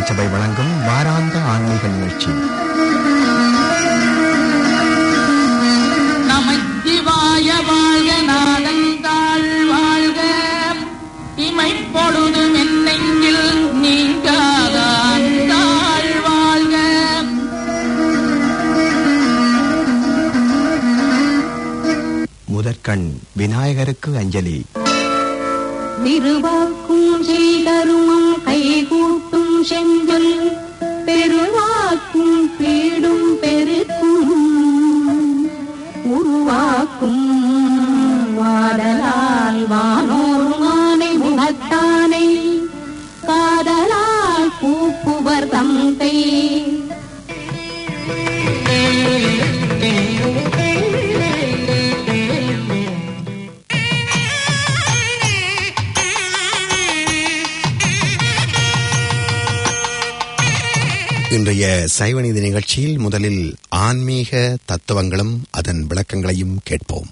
திருச்சபை வழங்கும் வாராந்த ஆன்மீக நிகழ்ச்சி நமச்சிவாய வாழ்க நாதந்தாள் வாழ்க இமைப்பொழுதும் என்னெங்கில் நீங்காதான் தாழ் வாழ்க முதற்கண் விநாயகருக்கு அஞ்சலி திருவாக்கும் செய்தருமம் கைகூட்டும் செஞ்சொல் பெருவாக்கும் பீடும் பெருக்கும் உருவாக்கும் வாடலால் வானோர் மானை முகத்தானை காதலால் கூப்புவர் தந்தை இன்றைய சைவநீதி நிகழ்ச்சியில் முதலில் ஆன்மீக தத்துவங்களும் அதன் விளக்கங்களையும் கேட்போம்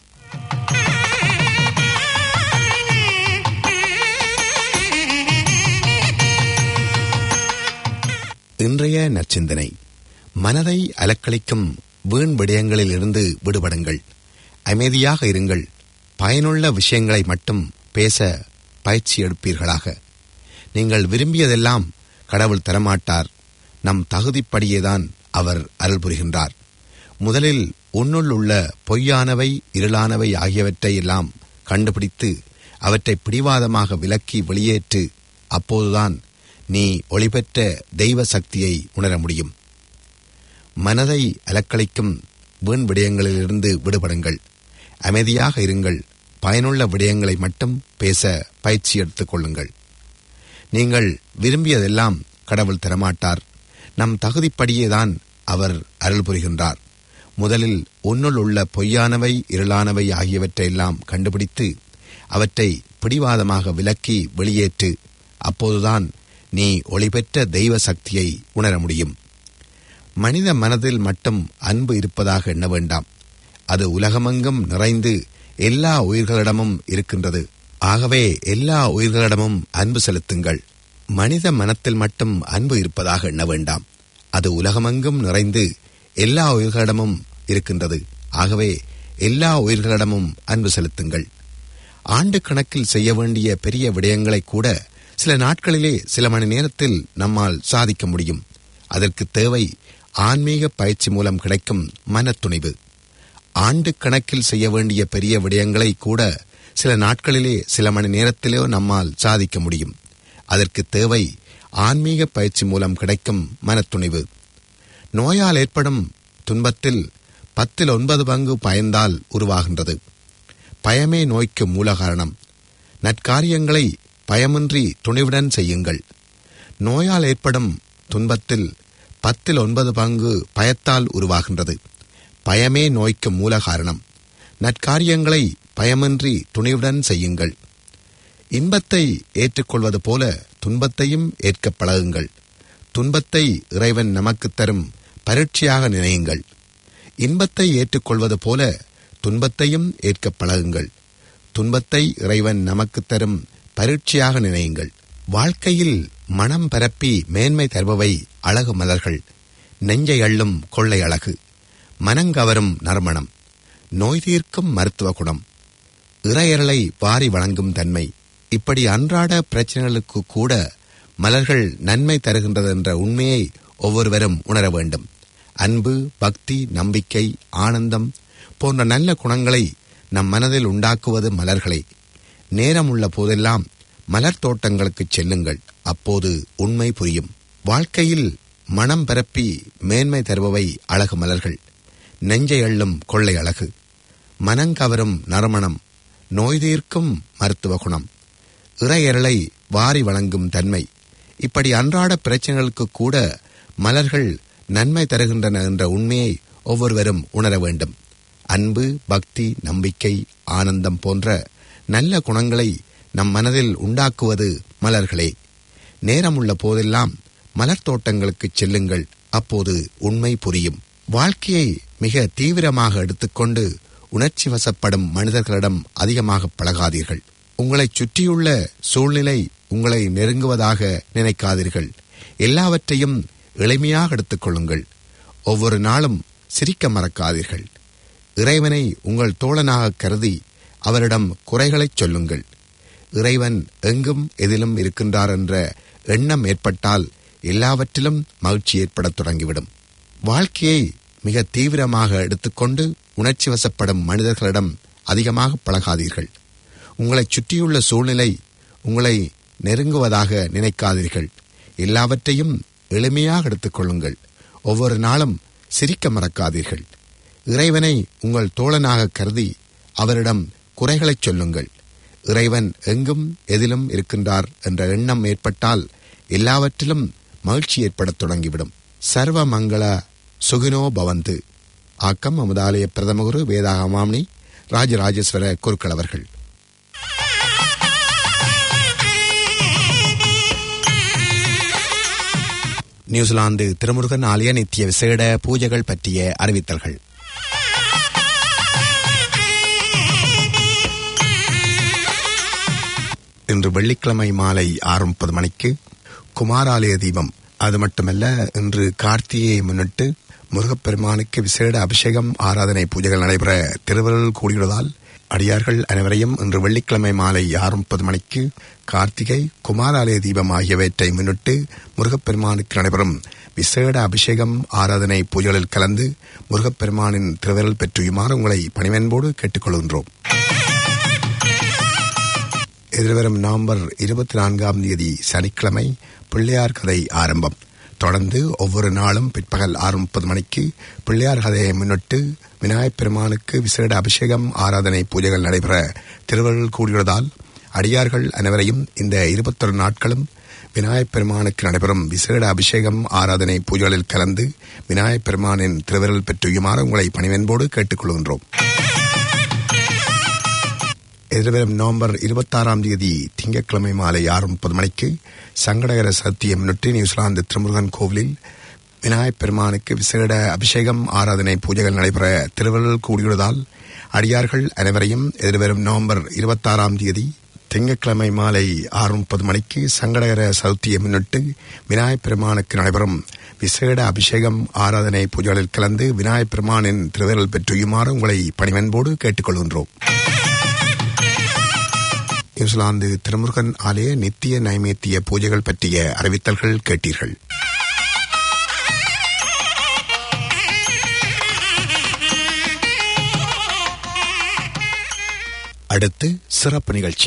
இன்றைய நற்சிந்தனை மனதை அலக்களிக்கும் வீண் விடயங்களில் இருந்து விடுபடுங்கள் அமைதியாக இருங்கள் பயனுள்ள விஷயங்களை மட்டும் பேச பயிற்சி எடுப்பீர்களாக நீங்கள் விரும்பியதெல்லாம் கடவுள் தரமாட்டார் நம் தகுதிப்படியேதான் அவர் அருள் புரிகின்றார் முதலில் உன்னுள் உள்ள பொய்யானவை இருளானவை ஆகியவற்றை எல்லாம் கண்டுபிடித்து அவற்றை பிடிவாதமாக விலக்கி வெளியேற்று அப்போதுதான் நீ ஒளிபெற்ற தெய்வ சக்தியை உணர முடியும் மனதை அலக்களிக்கும் வீண் விடயங்களிலிருந்து விடுபடுங்கள் அமைதியாக இருங்கள் பயனுள்ள விடயங்களை மட்டும் பேச பயிற்சி எடுத்துக் கொள்ளுங்கள் நீங்கள் விரும்பியதெல்லாம் கடவுள் தரமாட்டார் நம் தகுதிப்படியேதான் அவர் அருள் புரிகின்றார் முதலில் உன்னுள் உள்ள பொய்யானவை இருளானவை ஆகியவற்றையெல்லாம் கண்டுபிடித்து அவற்றை பிடிவாதமாக விலக்கி வெளியேற்று அப்போதுதான் நீ ஒளிபெற்ற தெய்வ சக்தியை உணர முடியும் மனித மனதில் மட்டும் அன்பு இருப்பதாக எண்ண வேண்டாம் அது உலகமெங்கும் நிறைந்து எல்லா உயிர்களிடமும் இருக்கின்றது ஆகவே எல்லா உயிர்களிடமும் அன்பு செலுத்துங்கள் மனித மனத்தில் மட்டும் அன்பு இருப்பதாக எண்ண வேண்டாம் அது உலகமெங்கும் நிறைந்து எல்லா உயிர்களிடமும் இருக்கின்றது ஆகவே எல்லா உயிர்களிடமும் அன்பு செலுத்துங்கள் ஆண்டு கணக்கில் செய்ய வேண்டிய பெரிய விடயங்களை கூட சில நாட்களிலே சில மணி நேரத்தில் நம்மால் சாதிக்க முடியும் அதற்கு தேவை ஆன்மீக பயிற்சி மூலம் கிடைக்கும் மனத்துணிவு ஆண்டு கணக்கில் செய்ய வேண்டிய பெரிய விடயங்களை கூட சில நாட்களிலே சில மணி நேரத்திலோ நம்மால் சாதிக்க முடியும் அதற்கு தேவை ஆன்மீக பயிற்சி மூலம் கிடைக்கும் மனத்துணிவு நோயால் ஏற்படும் துன்பத்தில் பத்தில் ஒன்பது பங்கு பயந்தால் உருவாகின்றது பயமே நோய்க்கு மூல காரணம் நற்காரியங்களை பயமின்றி துணிவுடன் செய்யுங்கள் நோயால் ஏற்படும் துன்பத்தில் பத்தில் ஒன்பது பங்கு பயத்தால் உருவாகின்றது பயமே நோய்க்கு மூல காரணம் நற்காரியங்களை பயமின்றி துணிவுடன் செய்யுங்கள் இன்பத்தை ஏற்றுக்கொள்வது போல துன்பத்தையும் ஏற்க பழகுங்கள் துன்பத்தை இறைவன் நமக்குத் தரும் பரீட்சையாக நினையுங்கள் இன்பத்தை ஏற்றுக்கொள்வது போல துன்பத்தையும் ஏற்க பழகுங்கள் துன்பத்தை இறைவன் நமக்குத் தரும் பரீட்சையாக நினையுங்கள் வாழ்க்கையில் மனம் பரப்பி மேன்மை தருபவை அழகு மலர்கள் நெஞ்சை அள்ளும் கொள்ளை அழகு மனங்கவரும் நறுமணம் நோய் தீர்க்கும் மருத்துவ குணம் இறையரலை வாரி வழங்கும் தன்மை இப்படி அன்றாட பிரச்சனைகளுக்கு கூட மலர்கள் நன்மை தருகின்றது என்ற உண்மையை ஒவ்வொருவரும் உணர வேண்டும் அன்பு பக்தி நம்பிக்கை ஆனந்தம் போன்ற நல்ல குணங்களை நம் மனதில் உண்டாக்குவது மலர்களே நேரம் உள்ள போதெல்லாம் மலர் தோட்டங்களுக்கு செல்லுங்கள் அப்போது உண்மை புரியும் வாழ்க்கையில் மனம் பரப்பி மேன்மை தருபவை அழகு மலர்கள் நெஞ்சை அள்ளும் கொள்ளை அழகு மனங்கவரும் நறுமணம் நோய் தீர்க்கும் மருத்துவ குணம் இறையரலை வாரி வழங்கும் தன்மை இப்படி அன்றாட பிரச்சனைகளுக்கு கூட மலர்கள் நன்மை தருகின்றன என்ற உண்மையை ஒவ்வொருவரும் உணர வேண்டும் அன்பு பக்தி நம்பிக்கை ஆனந்தம் போன்ற நல்ல குணங்களை நம் மனதில் உண்டாக்குவது மலர்களே நேரமுள்ள போதெல்லாம் மலர் தோட்டங்களுக்கு செல்லுங்கள் அப்போது உண்மை புரியும் வாழ்க்கையை மிக தீவிரமாக எடுத்துக்கொண்டு உணர்ச்சி வசப்படும் மனிதர்களிடம் அதிகமாக பழகாதீர்கள் உங்களைச் சுற்றியுள்ள சூழ்நிலை உங்களை நெருங்குவதாக நினைக்காதீர்கள் எல்லாவற்றையும் எளிமையாக எடுத்துக்கொள்ளுங்கள் ஒவ்வொரு நாளும் சிரிக்க மறக்காதீர்கள் இறைவனை உங்கள் தோழனாக கருதி அவரிடம் குறைகளைச் சொல்லுங்கள் இறைவன் எங்கும் எதிலும் இருக்கின்றார் என்ற எண்ணம் ஏற்பட்டால் எல்லாவற்றிலும் மகிழ்ச்சி ஏற்படத் தொடங்கிவிடும் வாழ்க்கையை மிக தீவிரமாக எடுத்துக்கொண்டு உணர்ச்சி வசப்படும் மனிதர்களிடம் அதிகமாக பழகாதீர்கள் உங்களைச் சுற்றியுள்ள சூழ்நிலை உங்களை நெருங்குவதாக நினைக்காதீர்கள் எல்லாவற்றையும் எளிமையாக எடுத்துக்கொள்ளுங்கள் ஒவ்வொரு நாளும் சிரிக்க மறக்காதீர்கள் இறைவனை உங்கள் தோழனாக கருதி அவரிடம் குறைகளைச் சொல்லுங்கள் இறைவன் எங்கும் எதிலும் இருக்கின்றார் என்ற எண்ணம் ஏற்பட்டால் எல்லாவற்றிலும் மகிழ்ச்சி ஏற்படத் தொடங்கிவிடும் சர்வ மங்கள சுகினோ பவந்து ஆக்கம் அமுதாலய பிரதமகுரு வேதாகமாம்னி ராஜராஜேஸ்வர குருக்கள் அவர்கள் நியூசிலாந்து திருமுருகன் ஆலய நித்திய விசேட பூஜைகள் பற்றிய அறிவித்தல்கள் இன்று வெள்ளிக்கிழமை மாலை ஆறு முப்பது மணிக்கு குமாராலய தீபம் அது மட்டுமல்ல இன்று கார்த்திகையை முன்னிட்டு முருகப்பெருமானுக்கு விசேட அபிஷேகம் ஆராதனை பூஜைகள் நடைபெற திருவருள் கூடியுள்ளதால் அடியார்கள் அனைவரையும் இன்று வெள்ளிக்கிழமை மாலை ஆறு முப்பது மணிக்கு கார்த்திகை குமாராலய தீபம் ஆகியவற்றை முன்னிட்டு முருகப்பெருமானுக்கு நடைபெறும் விசேட அபிஷேகம் ஆராதனை பூஜைகளில் கலந்து முருகப்பெருமானின் திருவருள் பெற்றுயுமாறு உங்களை பணிவன்போடு கேட்டுக்கொள்கின்றோம் எதிர்வரும் நவம்பர் இருபத்தி நான்காம் தேதி சனிக்கிழமை பிள்ளையார் கதை ஆரம்பம் தொடர்ந்து ஒவ்வொரு நாளும் பிற்பகல் ஆறு முப்பது மணிக்கு பிள்ளையார் கதையை முன்னிட்டு விநாயகப் பெருமானுக்கு விசேட அபிஷேகம் ஆராதனை பூஜைகள் நடைபெற திருவருள் கூடியுள்ளதால் அடியார்கள் அனைவரையும் இந்த இருபத்தொரு நாட்களும் விநாயகப் பெருமானுக்கு நடைபெறும் விசேட அபிஷேகம் ஆராதனை பூஜைகளில் கலந்து விநாயகப் பெருமானின் திருவருள் பெற்றுயுமாறு உங்களை பணிவன்போடு கேட்டுக்கொள்கின்றோம் எதிர்வரும் நவம்பர் இருபத்தாறாம் தேதி திங்கட்கிழமை மாலை ஆறு முப்பது மணிக்கு சங்கடகர சத்தியம் முன்னிட்டு நியூசிலாந்து திருமுருகன் கோவிலில் விநாயகப் பெருமானுக்கு விசேட அபிஷேகம் ஆராதனை பூஜைகள் நடைபெற திருவள்ளுவர் கூடியுள்ளதால் அடியார்கள் அனைவரையும் எதிர்வரும் நவம்பர் இருபத்தாறாம் தேதி திங்கட்கிழமை மாலை ஆறு முப்பது மணிக்கு சங்கடகர சதுர்த்தியை முன்னிட்டு விநாயகப் பெருமானுக்கு நடைபெறும் விசேட அபிஷேகம் ஆராதனை பூஜைகளில் கலந்து விநாயகப் பெருமானின் திருவருள் பெற்றுயுமாறு உங்களை பணிவன்போடு கேட்டுக்கொள்கின்றோம் நியூசிலாந்து திருமுருகன் ஆலய நித்திய நைவேத்திய பூஜைகள் பற்றிய அறிவித்தல்கள் கேட்டீர்கள் அடுத்து சிறப்பு நிகழ்ச்சி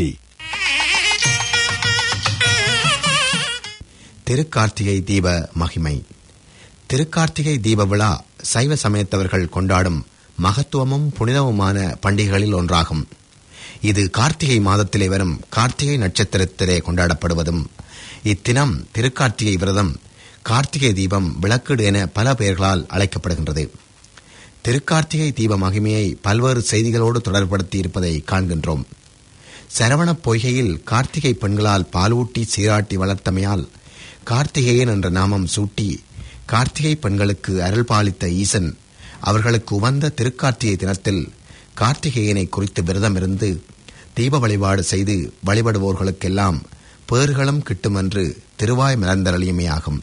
திருக்கார்த்திகை தீப மகிமை திருக்கார்த்திகை தீப விழா சைவ சமயத்தவர்கள் கொண்டாடும் மகத்துவமும் புனிதமுமான பண்டிகைகளில் ஒன்றாகும் இது கார்த்திகை மாதத்திலே வரும் கார்த்திகை நட்சத்திரத்திலே கொண்டாடப்படுவதும் இத்தினம் திருக்கார்த்திகை விரதம் கார்த்திகை தீபம் விளக்கீடு என பல பெயர்களால் அழைக்கப்படுகின்றது திருக்கார்த்திகை தீப மகிமையை பல்வேறு செய்திகளோடு தொடர்படுத்தி இருப்பதை காண்கின்றோம் சரவணப் பொய்கையில் கார்த்திகை பெண்களால் பாலூட்டி சீராட்டி வளர்த்தமையால் கார்த்திகேயன் என்ற நாமம் சூட்டி கார்த்திகை பெண்களுக்கு அருள் பாலித்த ஈசன் அவர்களுக்கு உவந்த திருக்கார்த்திகை தினத்தில் கார்த்திகேயனை குறித்து விரதம் இருந்து தீப வழிபாடு செய்து வழிபடுவோர்களுக்கெல்லாம் பேர்களும் கிட்டும் என்று திருவாய் மலர்ந்தரளியுமே ஆகும்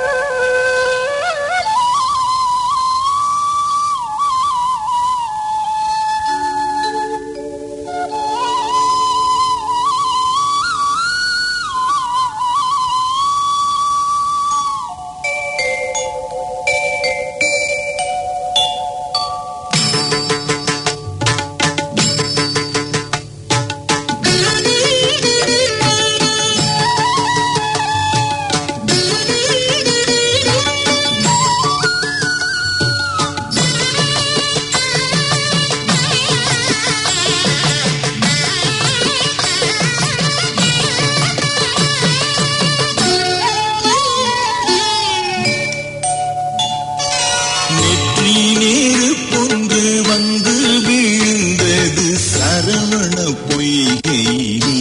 நெற்றி நீரு பொங்கு வந்து வீழ்ந்தது சரவண பொய்கையிலே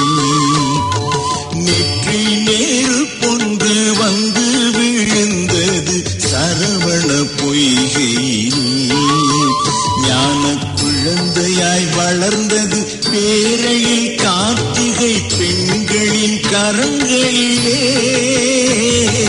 நெற்றி நேரு பொங்கு வந்து விழுந்தது சரவண பொய்கையிலே ஞான குழந்தையாய் வளர்ந்தது பேரையில் கார்த்திகை பெண்களின் கரங்களிலே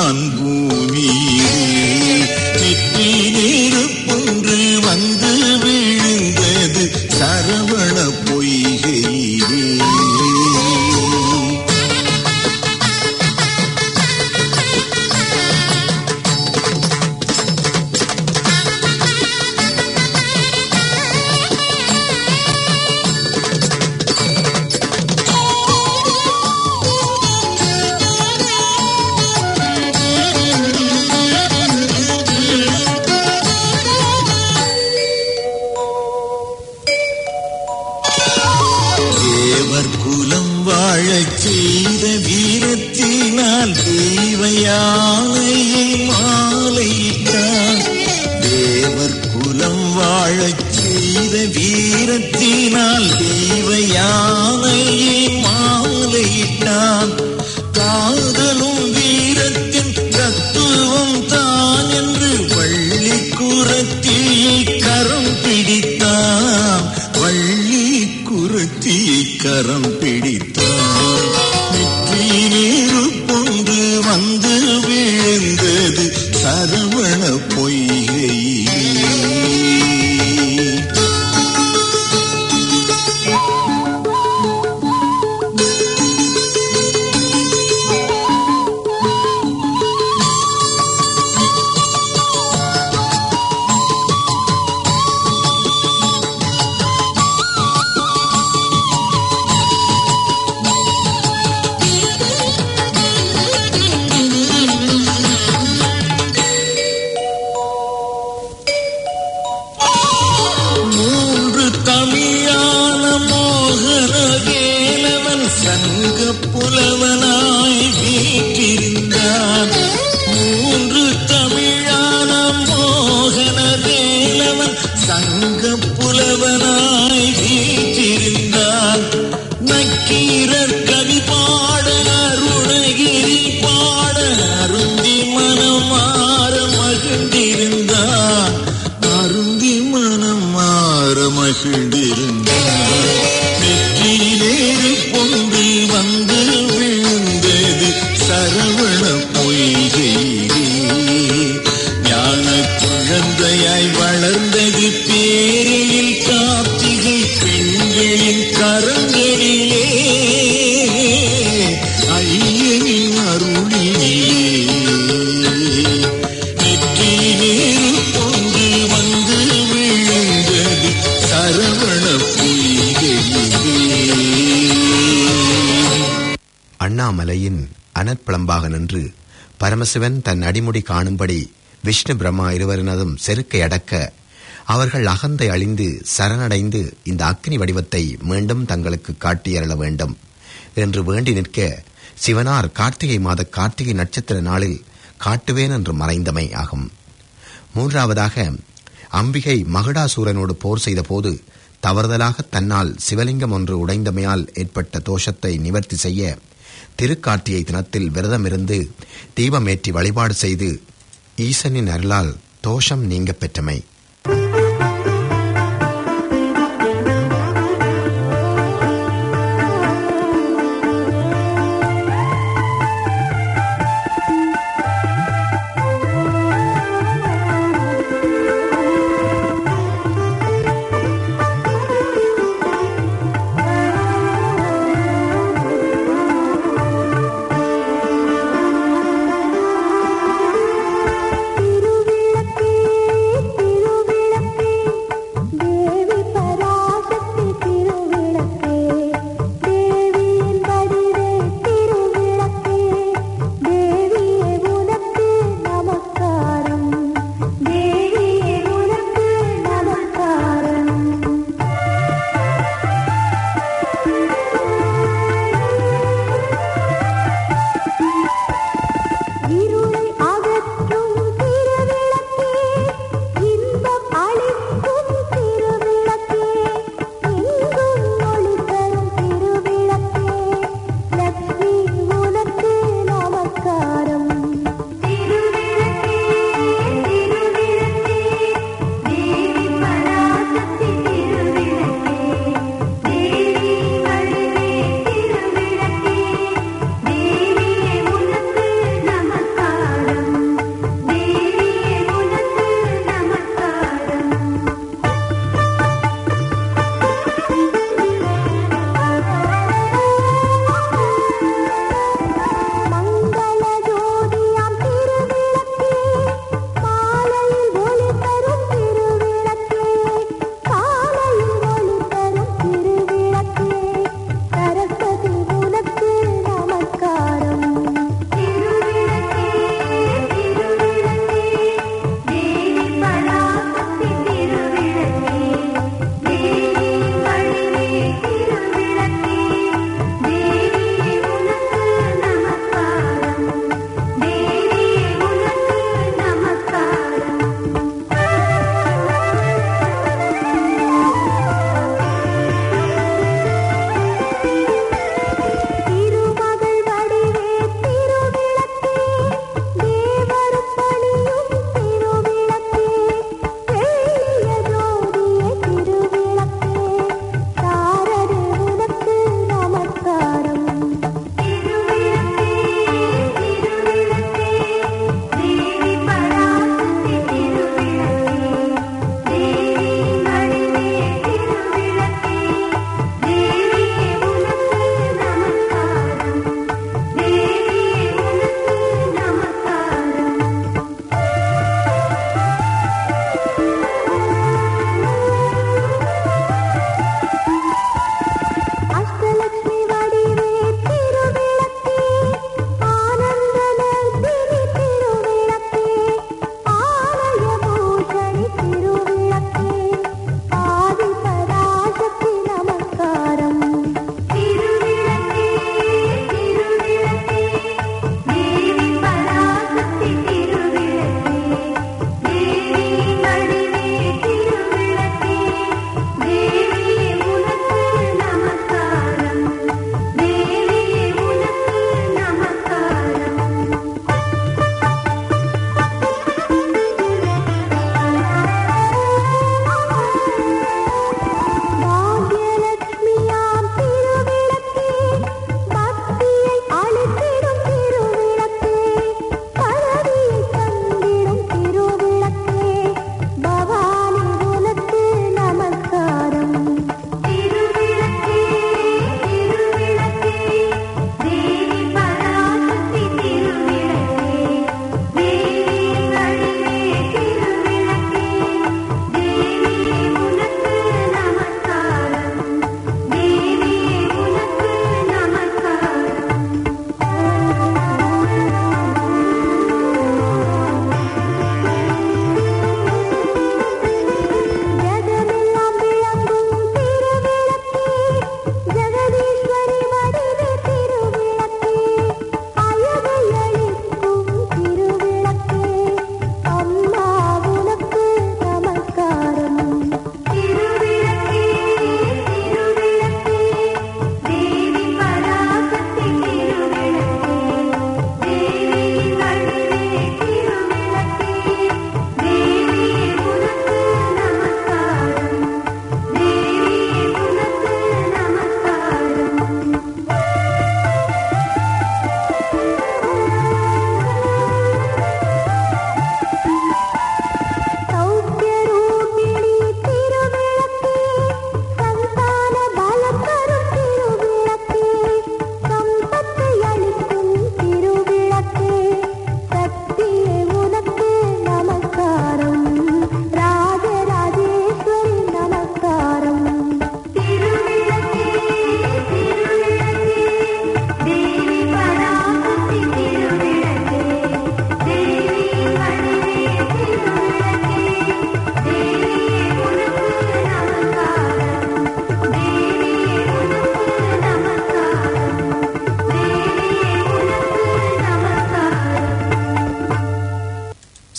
நான் பூமியிலே நெற்றி நெருப்பொன்று வந்து விழுந்தது சரவண பொய்கையிலே தேவர் குலம் வாழச் செய்த வீரத்தினால் தெய்வ யானையை மாலையிட்டான் தேவர் குலம் வாழச் செய்த வீரத்தினால் தெய்வ யானையை மாலையிட்டான் காதலும் வீரத்தின் தத்துவம் தான் என்று வள்ளி குரத்தியை கரம் பிடித்தான் வள்ளி குரத்தியை கரம் பிடித்தான் நெற்றி நெருப்பொன்று வந்து விழுந்தது சரவண பொய்கையிலே மூன்று தமிழான மோகன வேலவன் சங்க புலவனாய் வீற்றிருந்தான் மூன்று தமிழான மோகன வேலவன் சங்க புலவனாய் வீற்றிருந்தான் நக்கீரர் கவி பாட அருணகிரி பாட அருந்தி மனமாற மகிழ்ந்திருந்தான் அருந்தி மனம் மாற மகிழ்ந்திருந்தான் நெற்றியிலேறு பொந்து வந்து விழுந்தது சரவண பொய்கையிலே ஞான குழந்தையாய் வளர்ந்தது பேரில் கார்த்திகை பெண்களின் கரங்களிலே ஐயனின் அருளிலே நெற்றி நேரு பொங்கு வந்து விழுந்தது சரவண பொய்கையிலே அண்ணாமலையின் அனற்பளம்பாக நின்று பரமசிவன் தன் அடிமுடி காணும்படி விஷ்ணு பிரம்மா இருவரினதும் செருக்கை அடக்க அவர்கள் அகந்தை அழிந்து சரணடைந்து இந்த அக்னி வடிவத்தை மீண்டும் தங்களுக்கு காட்டியருள வேண்டும் என்று வேண்டி நிற்க சிவனார் கார்த்திகை மாத கார்த்திகை நட்சத்திர நாளில் காட்டுவேன் என்று மறைந்தமை ஆகும் மூன்றாவதாக அம்பிகை மகுடாசூரனோடு போர் செய்தபோது தவறுதலாக தன்னால் சிவலிங்கம் ஒன்று உடைந்தமையால் ஏற்பட்ட தோஷத்தை நிவர்த்தி செய்ய திருக்கார்த்திகை தினத்தில் விரதமிருந்து தீபமேற்றி வழிபாடு செய்து ஈசனின் அருளால் தோஷம் நீங்கப் பெற்றமை திருவிளக்கே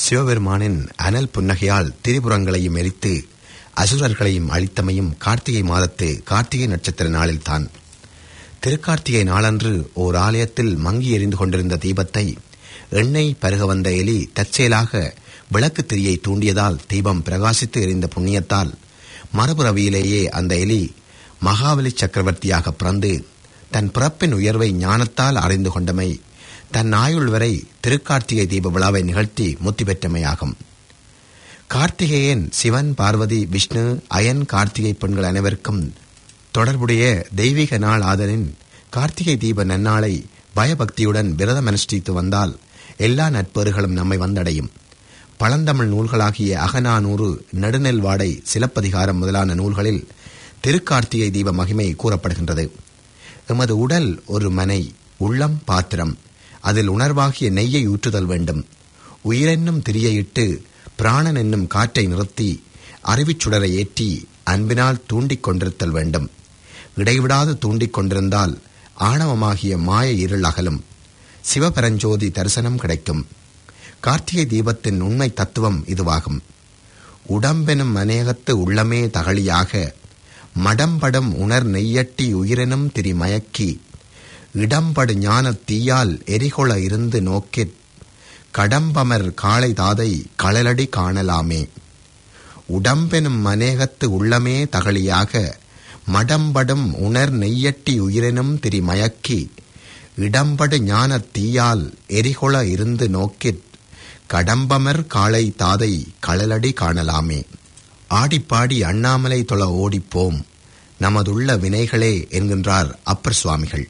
சிவபெருமானின் அனல் புன்னகையால் திரிபுரங்களையும் எரித்து அசுரர்களையும் அழித்தமையும் கார்த்திகை மாதத்து கார்த்திகை நட்சத்திர நாளில்தான் திருக்கார்த்திகை நாளன்று ஓர் ஆலயத்தில் மங்கி எரிந்து கொண்டிருந்த தீபத்தை எண்ணெய் பருக வந்த எலி தற்செயலாக விளக்கு திரியை தூண்டியதால் தீபம் பிரகாசித்து எரிந்த புண்ணியத்தால் மறுபுறவியிலேயே அந்த எலி மகாபலி சக்கரவர்த்தியாக பிறந்து தன் பிறப்பின் உயர்வை ஞானத்தால் அறிந்து கொண்டமை தன் ஆயுள் வரை திருக்கார்த்திகை தீப விழாவை நிகழ்த்தி முத்தி பெற்றமையாகும் கார்த்திகேயன் சிவன் பார்வதி விஷ்ணு அயன் கார்த்திகை பெண்கள் அனைவருக்கும் தொடர்புடைய தெய்வீக நாள் ஆதலின் கார்த்திகை தீப நன்னாளை பயபக்தியுடன் விரதம் அனுஷ்டித்து வந்தால் எல்லா நட்பெறுகளும் நம்மை வந்தடையும் பழந்தமிழ் நூல்களாகிய அகநானூறு நெடுநெல் வாடை சிலப்பதிகாரம் முதலான நூல்களில் திருக்கார்த்திகை தீப மகிமை கூறப்படுகின்றது எமது உடல் ஒரு மனை உள்ளம் பாத்திரம் அதில் உணர்வாகிய நெய்யை ஊற்றுதல் வேண்டும் உயிரென்னும் திரியையிட்டு பிராணன் என்னும் காற்றை நிறுத்தி அறிவுச் சுடரை ஏற்றி அன்பினால் தூண்டிக் கொண்டிருத்தல் வேண்டும் இடைவிடாது தூண்டிக் கொண்டிருந்தால் ஆணவமாகிய மாய இருள் அகலும் சிவபரஞ்சோதி தரிசனம் கிடைக்கும் கார்த்திகை தீபத்தின் உண்மை தத்துவம் இதுவாகும் உடம்பெனும் அநேகத்து உள்ளமே தகழியாக மடம்படம் உணர் நெய்யட்டி உயிரெனும் திரிமயக்கி இடம்படு ஞானத் தீயால் எரிகொள இருந்து நோக்கிற் கடம்பமர் காளை தாதை களலடி காணலாமே உடம்பெனும் அநேகத்து உள்ளமே தகழியாக மடம்படும் உணர் நெய்யட்டி உயிரெனும் திரிமயக்கி இடம்படு ஞானத் தீயால் எரிகொள இருந்து நோக்கிற் கடம்பமர் காளை தாதை களலடி காணலாமே ஆடிப்பாடி அண்ணாமலை தொழ ஓடிப்போம் நமதுள்ள வினைகளே என்கின்றார் அப்பர் சுவாமிகள்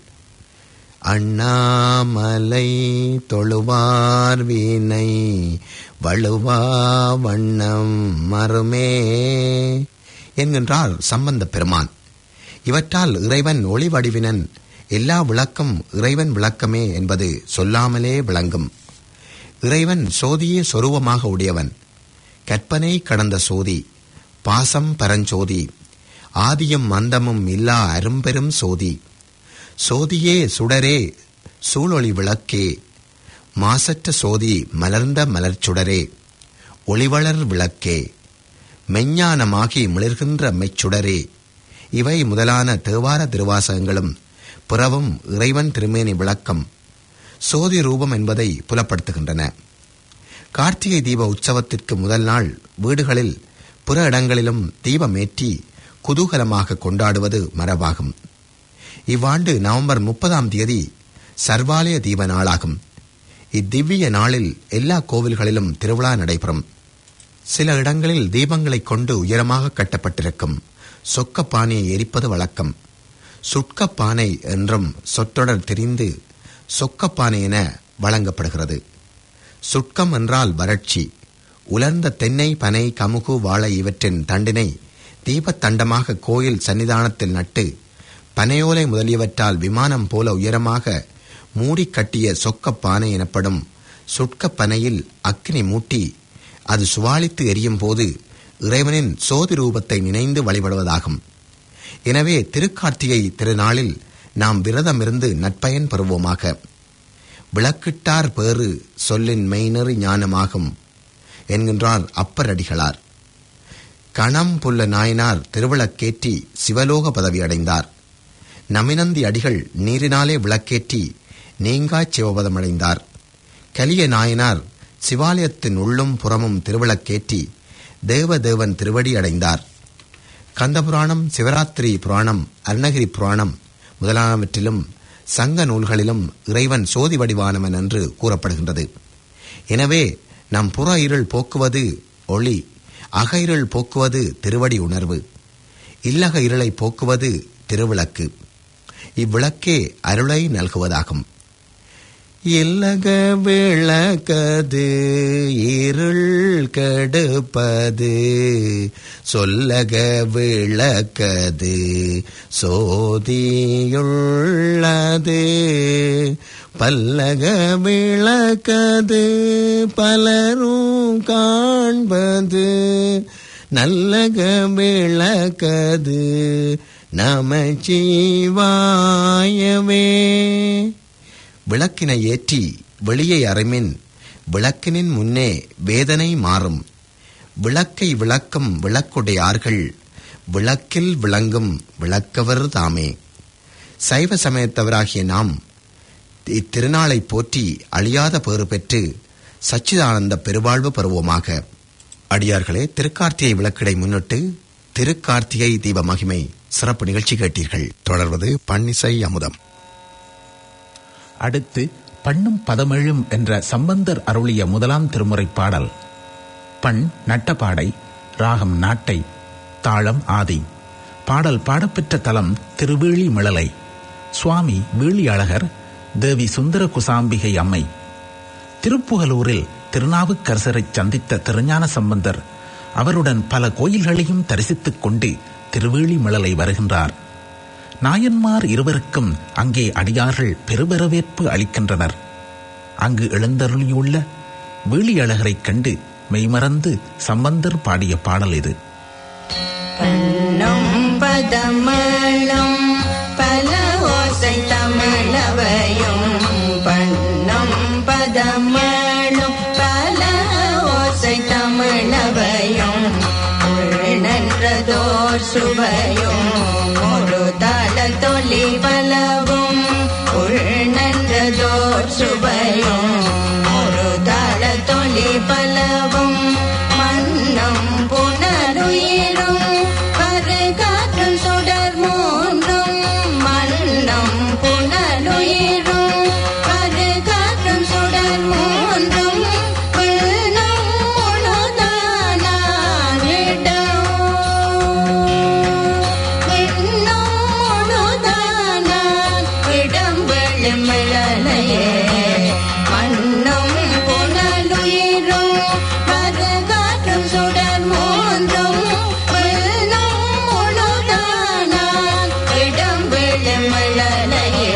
அண்ணாமலை தொழுவார் வீணை வழுவா வண்ணம் மறுமே என்கின்றார் சம்பந்த பெருமான் இவற்றால் இறைவன் ஒளி வடிவினன் எல்லா விளக்கம் இறைவன் விளக்கமே என்பது சொல்லாமலே விளங்கும் இறைவன் சோதியே சொருவமாக உடையவன் கற்பனை கடந்த சோதி பாசம் பரஞ்சோதி ஆதியும் அந்தமும் இல்லா அரும்பெரும் சோதி சோதியே சுடரே சூழொளி விளக்கே மாசற்ற சோதி மலர்ந்த மலர்ச்சுடரே ஒளிவளர் விளக்கே மெஞ்ஞானமாகி மிளிர்கின்ற மெச்சுடரே இவை முதலான தேவார திருவாசகங்களும் பிறவும் இறைவன் திருமேனி விளக்கம் சோதி ரூபம் என்பதை புலப்படுத்துகின்றன கார்த்திகை தீப உற்சவத்திற்கு முதல் நாள் வீடுகளில் புற இடங்களிலும் தீபமேற்றி குதூகலமாக கொண்டாடுவது மரபாகும் இவ்வாண்டு நவம்பர் முப்பதாம் தேதி சர்வாலய தீப நாளாகும் இத்திவ்ய நாளில் எல்லா கோவில்களிலும் திருவிழா நடைபெறும் சில இடங்களில் தீபங்களைக் கொண்டு உயரமாக கட்டப்பட்டிருக்கும் சொக்கப்பானையை எரிப்பது வழக்கம் சுட்கப்பானை என்றும் சொற்றொடர் தெரிந்து சொக்கப்பானை என வழங்கப்படுகிறது சுட்கம் என்றால் வறட்சி உலர்ந்த தென்னை பனை கமுகு வாழை இவற்றின் தண்டினை தீபத்தண்டமாக கோயில் சன்னிதானத்தில் நட்டு பனையோலை முதலியவற்றால் விமானம் போல உயரமாக மூடி கட்டிய சொக்கப்பானை எனப்படும் சுட்கப்பனையில் அக்கினி மூட்டி அது சுவாலித்து எரியும் போது இறைவனின் சோதி ரூபத்தை நினைந்து வழிபடுவதாகும் எனவே திருக்கார்த்திகை திருநாளில் நாம் விரதமிருந்து நற்பயன் பெறுவோமாக விளக்கிட்டார் பேறு சொல்லின் மெய்நெறி ஞானமாகும் என்கின்றார் அப்பர் அடிகளார் கணம் புல்ல நாயனார் திருவிளக்கேற்றி சிவலோக பதவி அடைந்தார் நமினந்தி அடிகள் நீரினாலே விளக்கேற்றி நீங்காச் சிவபதமடைந்தார் கலிய நாயனார் சிவாலயத்தின் உள்ளும் புறமும் திருவிளக்கேற்றி தேவதேவன் திருவடி அடைந்தார் கந்தபுராணம் சிவராத்திரி புராணம் அருணகிரி புராணம் முதலானவற்றிலும் சங்க நூல்களிலும் இறைவன் சோதி வடிவானவன் என்று கூறப்படுகின்றது எனவே நம் புற இருள் போக்குவது ஒளி அக இருள் போக்குவது திருவடி உணர்வு இல்லக இருளை போக்குவது திருவிளக்கு இவ்விளக்கே அருளை நல்குவதாகும் இல்லக விளக்கது இருள் கெடுப்பது சொல்லக விளக்கது சோதியுள்ளது பல்லக விளக்கது பலரும் காண்பது நல்லக விளக்கது நமச்சிவாயவே விளக்கினை ஏற்றி வெளியை அறைமின் விளக்கினின் முன்னே வேதனை மாறும் விளக்கை விளக்கும் விளக்குடையார்கள் விளக்கில் விளங்கும் விளக்கவர் தாமே சைவ சமயத்தவராகிய நாம் இத்திருநாளை போற்றி அழியாத பேறு பெற்று சச்சிதானந்த பெருவாழ்வு பெறுவோமாக அடியார்களே திருக்கார்த்திகை விளக்கிடை முன்னிட்டு திருக்கார்த்திகை தீப மகிமை சிறப்பு நிகழ்ச்சி கேட்டீர்கள் தொடர்வது பன்னிசை அமுதம் அடுத்து பண்ணும் பதமெழும் என்ற சம்பந்தர் அருளிய முதலாம் திருமுறை பாடல் பண் நட்டபாடை ராகம் நாட்டை தாளம் ஆதி பாடல் பாடப்பெற்ற தலம் திருவேளி மிளலை சுவாமி வீழியழகர் தேவி சுந்தர குசாம்பிகை அம்மை திருப்புகலூரில் திருநாவுக்கரசரை சந்தித்த திருஞான சம்பந்தர் அவருடன் பல கோயில்களையும் தரிசித்துக் கொண்டு திருவேளிமலலை வருகின்றார் நாயன்மார் இருவருக்கும் அங்கே அடியார்கள் பெருவரவேற்பு அளிக்கின்றனர் அங்கு எழுந்தருளியுள்ள வேளியழகரைக் கண்டு மெய்மறந்து சம்பந்தர் பாடிய பாடல் இது பண்ணும் பதமளம் பல ஓசை தமிழவையும் பண்ணும் பதமளும் பல ஓசை தமிழவையும் உள்நன்றதோர் சுவையும் ஒரு தள தொலி பலவும் உள்நன்றதோர் சுவையும் ஒரு தள தொலி பலவும் மன்னம் புனருயிரும் பருகாற்றும் சுடர் மூன்றும் மன்னம் புனருயிரும் பருகாற்றும் சுடர் மூன்றும் பின்னம் முழுதானிடம் பின்னம் முழுதானான் இடம் வெளுமிழலையே மண்ணும் புனலுயிரும் பருகாற்றும் சுடர் மூன்றும் வெள்ளம் முழுதானான் இடம் வெளுமிழலையே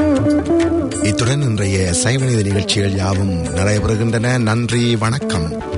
இத்துடன் இன்றைய சைவநீதி நிகழ்ச்சிகள் யாவும் நிறைவு பெறுகின்றன நன்றி வணக்கம்